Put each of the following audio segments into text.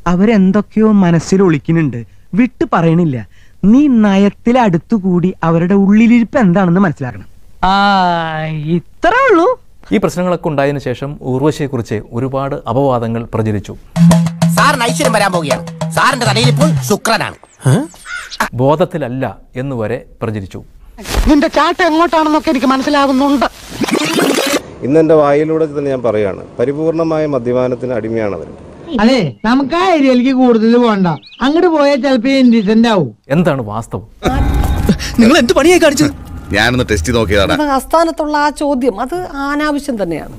അവരെന്തൊക്കെയോ മനസ്സിൽ ഒളിക്കുന്നുണ്ട് വിട്ടു പറയണില്ല നീ നയത്തിൽ അടുത്തുകൂടി അവരുടെ ഉള്ളിലിരിപ്പ് എന്താണെന്ന് മനസ്സിലാക്കണം ആ ഇത്രേ ഉള്ളൂ ഈ പ്രശ്നങ്ങളൊക്കെ ഉണ്ടായതിനു ശേഷം ഊർവശിയെക്കുറിച്ച് ഒരുപാട് അപവാദങ്ങൾ പ്രചരിച്ചു സാറിന് ഐശ്വര്യം വരാൻ പോവുകയാണ് സാറിന്റെ തലയിൽ ഇപ്പോൾ ശുക്രനാണ് ബോധത്തിലല്ല എന്ന് വരെ പ്രചരിച്ചു നിന്റെ ചാട്ട എങ്ങോട്ടാണെന്നൊക്കെ എനിക്ക് മനസ്സിലാകുന്നുണ്ട് ഇന്ന് എൻ്റെ വായിലൂടെ തന്നെ ഞാൻ പറയുകയാണ് പരിപൂർണമായ മദ്യപാനത്തിന് അടിമയാണ് അവർ അതെ നമുക്ക് ആ ഏരിയയിലേക്ക് കൂടുതൽ പോകണ്ട അങ്ങോട്ട് പോയാൽ ചിലപ്പോ ഇൻഡിസെന്റ് ആവും എന്താണ് വാസ്തവം നിങ്ങൾ എന്ത് പണിയായി കാണിച്ചത് ഞാനൊന്ന് ടെസ്റ്റ് ചെയ്ത് നോക്കിയതാടാ അത് ആസ്ഥാനത്തുള്ള ആ ചോദ്യം അത് അനാവശ്യം തന്നെയാണ്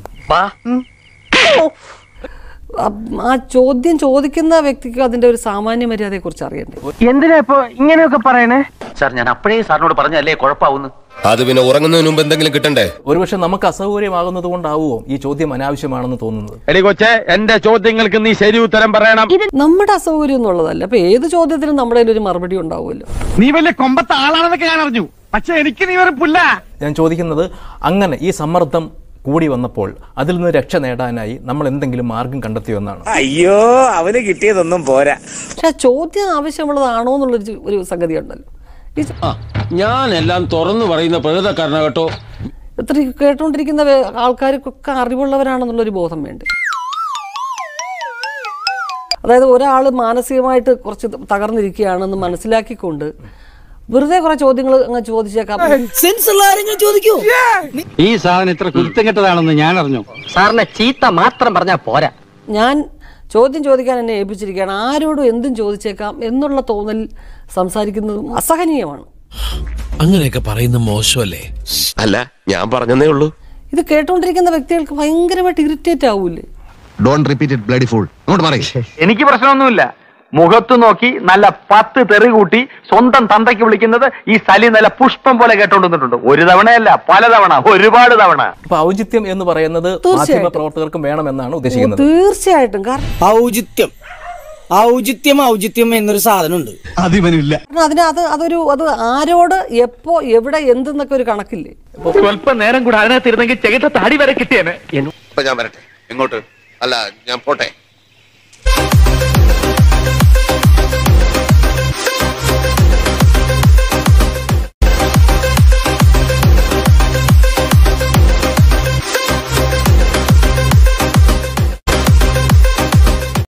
ആ- ആ ചോദ്യം ചോദിക്കുന്ന വ്യക്തിക്ക് അതിന്റെ ഒരു സാമാന്യ മര്യാദയെ കുറിച്ച് അറിയണ്ടേ എന്തിനാ ഇപ്പൊ ഇങ്ങനെയൊക്കെ പറയണേ സാർ ഞാൻ അപ്പോഴേ സാറിനോട് പറഞ്ഞല്ലേ കുഴപ്പമാവുന്നു അത് പിന്നെ ഉറങ്ങുന്നതിന് മുമ്പ് എന്തെങ്കിലും കിട്ടണ്ടേ ഒരുപക്ഷെ നമുക്ക് അസൗകര്യമാകുന്നത് കൊണ്ടാവുമോ ഈ ചോദ്യം അനാവശ്യമാണെന്ന് തോന്നുന്നത് എടി കൊച്ചെ എന്റെ ചോദ്യങ്ങൾക്ക് നീ ശരി ഉത്തരം പറയണം നമ്മുടെ അസൗകര്യം എന്നുള്ളതല്ല അപ്പൊ ഏത് ചോദ്യത്തിനും നമ്മുടെ കയ്യിൽ ഒരു മറുപടി ഉണ്ടാവുമല്ലോ നീ വലിയ കൊമ്പത്തെ ആളാണെന്നൊക്കെ ഞാൻ അറിഞ്ഞു പക്ഷെ എനിക്ക് നീ ഒരു പുല്ല ഞാൻ ചോദിക്കുന്നത് അങ്ങനെ ഈ സമ്മർദ്ദം കൂടി വന്നപ്പോൾ അതിൽ നിന്ന് രക്ഷ നേടാനായി നമ്മൾ എന്തെങ്കിലും മാർഗം കണ്ടെത്തിയോ എന്നാണ് അയ്യോ അവന് കിട്ടിയതൊന്നും പോരാ പക്ഷെ ആ ചോദ്യം ആവശ്യമുള്ളതാണോ എന്നുള്ളൊരു ചു- ഒരു സംഗതി ഉണ്ടല്ലോ ഈ ചോ- ഞാൻ എല്ലാം തുറന്നു പറയുന്ന പ്രകൃതക്കാരന കേട്ടോ എത്ര കേട്ടുകൊണ്ടിരിക്കുന്ന വേ- ആൾക്കാർക്കൊക്കെ അറിവുള്ളവരാണെന്നുള്ളൊരു ബോധം വേണ്ടേ അതായത് ഒരാൾ മാനസികമായിട്ട് കുറച്ച് തകർന്നിരിക്കുകയാണെന്ന് മനസ്സിലാക്കിക്കൊണ്ട് വെറുതെ കുറെ ചോദ്യങ്ങൾ അങ്ങ് ചോദിച്ചേക്കാം സെൻസ് ഉള്ള ആരെങ്കിലും ചോദിക്കൂ ഈ സാധനം ഇത്ര കുരുത്തം കെട്ടതാണെന്ന് ഞാൻ അറിഞ്ഞു സാറിനെ ചീത്ത മാത്രം പറഞ്ഞാ പോരാ ഞാൻ ചോദ്യം ചോദിക്കാൻ എന്നെ ഏൽപ്പിച്ചിരിക്കുകയാണ് ആരോടും എന്തും ചോദിച്ചേക്കാം എന്നുള്ള തോന്നൽ സംസാരിക്കുന്നതും അസഹനീയമാണ് അങ്ങനെയൊക്കെ പറയുന്ന മോശമല്ലേ അല്ല ഞാൻ പറഞ്ഞതേ ഉള്ളൂ ഇത് കേട്ടുകൊണ്ടിരിക്കുന്ന വ്യക്തികൾക്ക് ഭയങ്കരമായിട്ട് ഇറിറ്റേറ്റ് ആവൂലേ don't repeat it bloody full അങ്ങോട്ട് പറയേ എനിക്ക് പ്രശ്നമൊന്നുമില്ല മുഖത്ത് നോക്കി നല്ല പത്ത് തെറി കൂട്ടി സ്വന്തം തന്തയ്ക്ക് വിളിക്കുന്നത് ഈ സലി നല്ല പുഷ്പം പോലെ കേട്ടോണ്ടിട്ടുണ്ട് ഒരു തവണയല്ല പലതവണ ഒരുപാട് തവണ അപ്പൊ ഔചിത്യം എന്ന് പറയുന്നത് തീർച്ചയായിട്ടും. മാധ്യമ പ്രവർത്തകർക്കും വേണമെന്നാണ് ഉദ്ദേശിക്കുന്നത് തീർച്ചയായിട്ടും കാരണം ഔചിത്യം ഔചിത്യം ഔചിത്യം എന്നൊരു സാധനമുണ്ട് കാരണം അതിന് അത് അതൊരു അത് ആരോട് എപ്പോ എവിടെ എന്തെന്നൊക്കെ ഒരു കണക്കില്ലേ സ്വല്പം നേരം കൂടെ അതിനകത്ത് ഇരുന്നെങ്കിൽ ചെകിട്ട താടി വരെ കിട്ടിയേനെ ഇപ്പൊ ഞാൻ വരട്ടെ എങ്ങോട്ട് അല്ല ഞാൻ പോട്ടെ